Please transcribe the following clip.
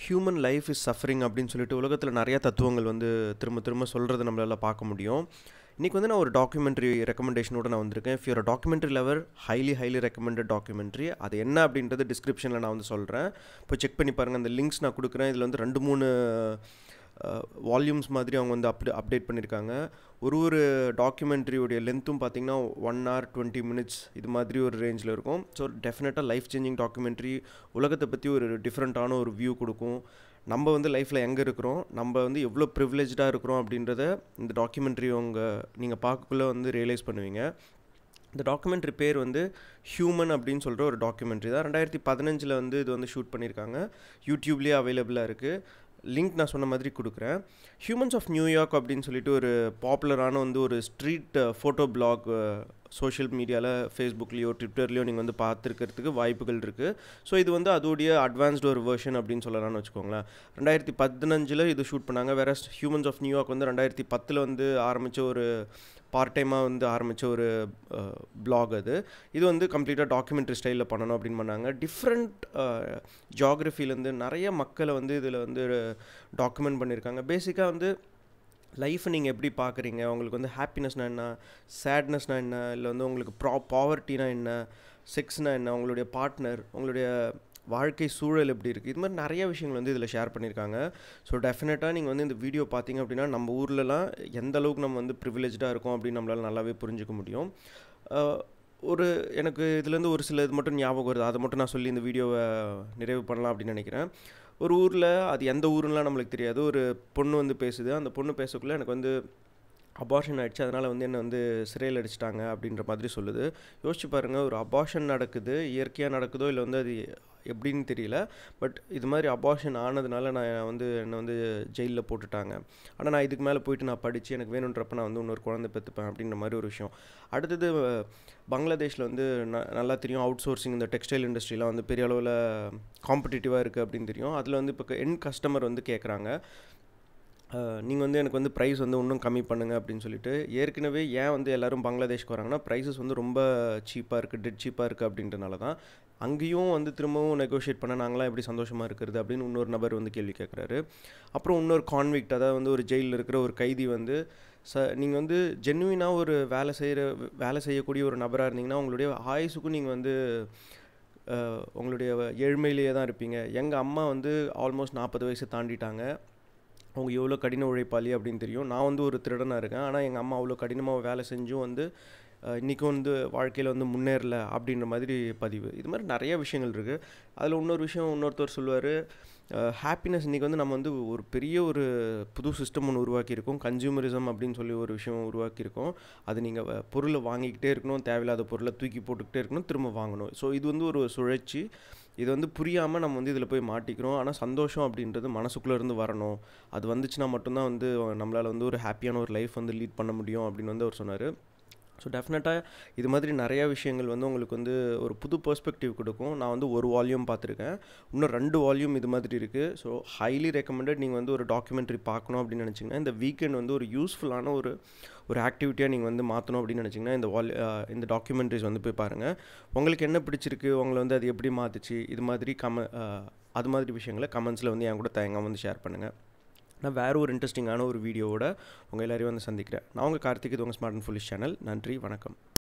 human life is suffering அப்படின்னு சொல்லிட்டு உலகத்தில் நிறையா தத்துவங்கள் வந்து திரும்ப திரும்ப சொல்கிறத நம்மளால் பார்க்க முடியும் இன்றைக்கி வந்து நான் ஒரு டாக்குமெண்ட்ரி ரெக்கமெண்டேஷனோட நான் வந்திருக்கேன் if your documentary lover highly highly recommended documentary அது என்ன அப்படின்றது டிஸ்கிரிப்ஷனில் நான் வந்து சொல்கிறேன் இப்போ செக் பண்ணி பாருங்கள் அந்த லிங்க்ஸ் நான் கொடுக்குறேன் இதில் வந்து ரெண்டு மூணு வால்யூம்ஸ் மாதிரி அவங்க வந்து அப்டே அப்டேட் பண்ணியிருக்காங்க ஒரு ஒரு டாக்குமெண்ட்ரியோடைய லென்த்தும் பார்த்திங்கன்னா ஒன் ஹவர் டுவெண்ட்டி மினிட்ஸ் இது மாதிரி ஒரு ரேஞ்சில் இருக்கும் ஸோ டெஃபினட்டாக லைஃப் சேஞ்சிங் டாக்குமெண்ட்ரி உலகத்தை பற்றி ஒரு டிஃப்ரெண்ட்டான ஒரு வியூ கொடுக்கும் நம்ம வந்து லைஃப்பில் எங்கே இருக்கிறோம் நம்ம வந்து எவ்வளோ ப்ரிவிலேஜாக இருக்கிறோம் அப்படின்றத இந்த டாக்குமெண்ட்ரி உங்கள் நீங்கள் பார்க்கக்குள்ளே வந்து ரியலைஸ் பண்ணுவீங்க இந்த டாக்குமெண்ட்ரி பேர் வந்து ஹியூமன் அப்படின்னு சொல்கிற ஒரு டாக்குமெண்ட்ரி தான் ரெண்டாயிரத்தி பதினஞ்சில் வந்து இது வந்து ஷூட் பண்ணியிருக்காங்க யூடியூப்லேயே அவைலபிளாக இருக்குது லிங்க் நான் சொன்ன மாதிரி கொடுக்குறேன் ஹியூமன்ஸ் ஆஃப் நியூயார்க் அப்படின்னு சொல்லிட்டு ஒரு பாப்புலரான வந்து ஒரு ஸ்ட்ரீட் ஃபோட்டோ பிளாக் சோஷியல் மீடியாவில் ஃபேஸ்புக்லேயோ ட்விட்டர்லேயோ நீங்கள் வந்து பார்த்துருக்கிறதுக்கு வாய்ப்புகள் இருக்குது ஸோ இது வந்து அதோடைய அட்வான்ஸ்டு ஒரு வெர்ஷன் அப்படின்னு சொல்லலாம்னு வச்சுக்கோங்களேன் ரெண்டாயிரத்தி பதினஞ்சில் இது ஷூட் பண்ணாங்க வேற ஹியூமன்ஸ் ஆஃப் நியூயார்க் வந்து ரெண்டாயிரத்தி பத்தில் வந்து ஆரம்பித்த ஒரு பார்ட் டைமாக வந்து ஆரம்பித்த ஒரு பிளாக் அது இது வந்து கம்ப்ளீட்டாக டாக்குமெண்ட்ரி ஸ்டைலில் பண்ணணும் அப்படின்னு பண்ணாங்க டிஃப்ரெண்ட் ஜாகிரஃபிலேருந்து நிறைய மக்களை வந்து இதில் வந்து டாக்குமெண்ட் பண்ணியிருக்காங்க பேசிக்காக வந்து லைஃப்பை நீங்கள் எப்படி பார்க்குறீங்க உங்களுக்கு வந்து ஹாப்பினஸ்னால் என்ன சேட்னஸ்னால் என்ன இல்லை வந்து உங்களுக்கு ப்ரா பாவர்ட்டினா என்ன செக்ஸ்னால் என்ன உங்களுடைய பார்ட்னர் உங்களுடைய வாழ்க்கை சூழல் எப்படி இருக்குது இது மாதிரி நிறைய விஷயங்கள் வந்து இதில் ஷேர் பண்ணியிருக்காங்க ஸோ டெஃபினட்டாக நீங்கள் வந்து இந்த வீடியோ பார்த்தீங்க அப்படின்னா நம்ம ஊர்லலாம் எந்த அளவுக்கு நம்ம வந்து ப்ரிவிலேஜாக இருக்கோம் அப்படின்னு நம்மளால் நல்லாவே புரிஞ்சுக்க முடியும் ஒரு எனக்கு இதுலேருந்து ஒரு சில இது மட்டும் ஞாபகம் வருது அதை மட்டும் நான் சொல்லி இந்த வீடியோவை நிறைவு பண்ணலாம் அப்படின்னு நினைக்கிறேன் ஒரு ஊரில் அது எந்த ஊருன்னெலாம் நம்மளுக்கு தெரியாது ஒரு பொண்ணு வந்து பேசுது அந்த பொண்ணு பேசக்குள்ளே எனக்கு வந்து அபார்ஷன் ஆகிடுச்சு அதனால் வந்து என்னை வந்து சிறையில் அடிச்சிட்டாங்க அப்படின்ற மாதிரி சொல்லுது யோசிச்சு பாருங்கள் ஒரு அபார்ஷன் நடக்குது இயற்கையாக நடக்குதோ இல்லை வந்து அது எப்படின்னு தெரியல பட் இது மாதிரி அபார்ஷன் ஆனதுனால நான் வந்து என்னை வந்து ஜெயிலில் போட்டுட்டாங்க ஆனால் நான் இதுக்கு மேலே போயிட்டு நான் படித்து எனக்கு வேணுன்றப்ப நான் வந்து இன்னொரு குழந்தை பெற்றுப்பேன் அப்படின்ற மாதிரி ஒரு விஷயம் அடுத்தது பங்களாதேஷில் வந்து ந நல்லா தெரியும் அவுட் சோர்சிங் இந்த டெக்ஸ்டைல் இண்டஸ்ட்ரிலாம் வந்து பெரிய அளவில் காம்படிட்டிவாக இருக்குது அப்படின்னு தெரியும் அதில் வந்து இப்போ என் கஸ்டமர் வந்து கேட்குறாங்க நீங்கள் வந்து எனக்கு வந்து ப்ரைஸ் வந்து இன்னும் கம்மி பண்ணுங்கள் அப்படின்னு சொல்லிட்டு ஏற்கனவே ஏன் வந்து எல்லோரும் பங்களாதேஷ்க்கு வராங்கன்னா ப்ரைஸஸ் வந்து ரொம்ப சீப்பாக இருக்குது டெட் சீப்பாக இருக்குது அப்படின்றனால தான் அங்கேயும் வந்து திரும்பவும் நெகோஷியேட் பண்ண நாங்களாம் எப்படி சந்தோஷமாக இருக்கிறது அப்படின்னு இன்னொரு நபர் வந்து கேள்வி கேட்குறாரு அப்புறம் இன்னொரு கான்விக்ட் அதாவது வந்து ஒரு ஜெயிலில் இருக்கிற ஒரு கைதி வந்து ச நீங்கள் வந்து ஜென்வினாக ஒரு வேலை செய்கிற வேலை செய்யக்கூடிய ஒரு நபராக இருந்தீங்கன்னா உங்களுடைய ஆயுசுக்கும் நீங்கள் வந்து உங்களுடைய ஏழ்மையிலேயே தான் இருப்பீங்க எங்கள் அம்மா வந்து ஆல்மோஸ்ட் நாற்பது வயசு தாண்டிட்டாங்க அவங்க எவ்வளோ கடின உழைப்பாளி அப்படின்னு தெரியும் நான் வந்து ஒரு திருடனாக இருக்கேன் ஆனால் எங்கள் அம்மா அவ்வளோ கடினமாக வேலை செஞ்சும் வந்து இன்றைக்கும் வந்து வாழ்க்கையில் வந்து முன்னேறல அப்படின்ற மாதிரி பதிவு இது மாதிரி நிறைய விஷயங்கள் இருக்குது அதில் இன்னொரு விஷயம் இன்னொருத்தர் சொல்லுவார் ஹாப்பினஸ் இன்றைக்கி வந்து நம்ம வந்து ஒரு பெரிய ஒரு புது சிஸ்டம் ஒன்று உருவாக்கியிருக்கோம் கன்சியூமரிசம் அப்படின்னு சொல்லி ஒரு விஷயம் உருவாக்கியிருக்கோம் அது நீங்கள் பொருளை வாங்கிக்கிட்டே இருக்கணும் தேவையில்லாத பொருளை தூக்கி போட்டுக்கிட்டே இருக்கணும் திரும்ப வாங்கணும் ஸோ இது வந்து ஒரு சுழற்சி இது வந்து புரியாமல் நம்ம வந்து இதில் போய் மாட்டிக்கிறோம் ஆனால் சந்தோஷம் அப்படின்றது மனசுக்குள்ளேருந்து வரணும் அது வந்துச்சுன்னா மட்டும்தான் வந்து நம்மளால் வந்து ஒரு ஹாப்பியான ஒரு லைஃப் வந்து லீட் பண்ண முடியும் அப்படின்னு வந்து அவர் சொன்னார் ஸோ டெஃபினட்டாக இது மாதிரி நிறையா விஷயங்கள் வந்து உங்களுக்கு வந்து ஒரு புது பெர்ஸ்பெக்டிவ் கொடுக்கும் நான் வந்து ஒரு வால்யூம் பார்த்துருக்கேன் இன்னும் ரெண்டு வால்யூம் இது மாதிரி இருக்குது ஸோ ஹைலி ரெக்கமெண்டட் நீங்கள் வந்து ஒரு டாக்குமெண்ட்ரி பார்க்கணும் அப்படின்னு நினச்சிங்கன்னா இந்த வீக்கெண்ட் வந்து ஒரு யூஸ்ஃபுல்லான ஒரு ஒரு ஆக்டிவிட்டியாக நீங்கள் வந்து மாற்றணும் அப்படின்னு நினச்சிங்கன்னா இந்த வால் இந்த டாக்குமெண்ட்ரிஸ் வந்து போய் பாருங்கள் உங்களுக்கு என்ன பிடிச்சிருக்கு உங்களை வந்து அது எப்படி மாற்றுச்சு இது மாதிரி கம அது மாதிரி விஷயங்களை கமெண்ட்ஸில் வந்து என் கூட தயங்காமல் வந்து ஷேர் பண்ணுங்கள் நான் வேறு ஒரு இன்ட்ரெஸ்டிங்கான ஒரு வீடியோவோட உங்கள் எல்லோரையும் வந்து சந்திக்கிறேன் நான் உங்கள் கார்த்திக் இது உங்கள் ஸ்மார்ட் அண்ட் ஃபுல்லிஷ் சேனல் நன்றி வணக்கம்